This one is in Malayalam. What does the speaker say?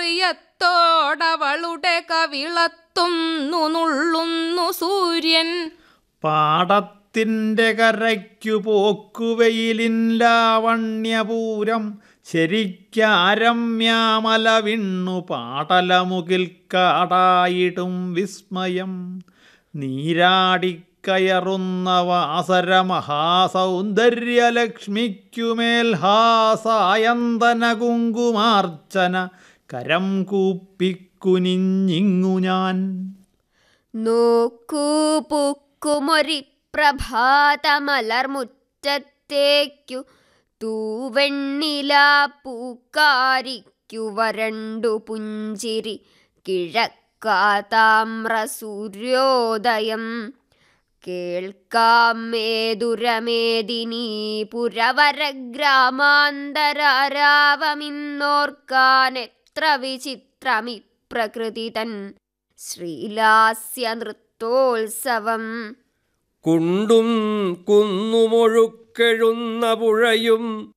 പ്രിയത്തോടവളുടെ കവിളത്തുന്നു നുള്ളുന്നു സൂര്യൻ പാടത്തിൻ്റെ കരയ്ക്കു പോക്കുവെയിലിൻ ലാവണ്യപൂരം ശരിക്കാരമ്യാമല വിണ്ണു പാടലമുകിൽ കാടായിടും വിസ്മയം നീരാടിക്കയറുന്ന വാസര മഹാസൗന്ദര്യലക്ഷ്മിക്കുമേൽ ഹാസായന്തന കുങ്കുമാർച്ചന കരം കൂപ്പിക്കുനിഞ്ഞിങ്ങു ഞാൻ നോക്കൂ പൂക്കുമൊരി പ്രഭാതമലർമുറ്റത്തേക്കു തൂവെണ്ണിലാ പൂക്കാരിക്കു വരണ്ടു പുഞ്ചിരി കിഴക്കാതാമ്ര സൂര്യോദയം കേൾക്കാം മേതുരമേദിനീ പുരവരഗ്രാമാന്തരാരാവമിന്നോർക്കാൻ എത്ര വിചിത്രമി പ്രകൃതി തൻ ശ്രീലാസ്യ നൃത്തോത്സവം കുണ്ടും കുന്നുമൊഴുക്കെഴുന്ന പുഴയും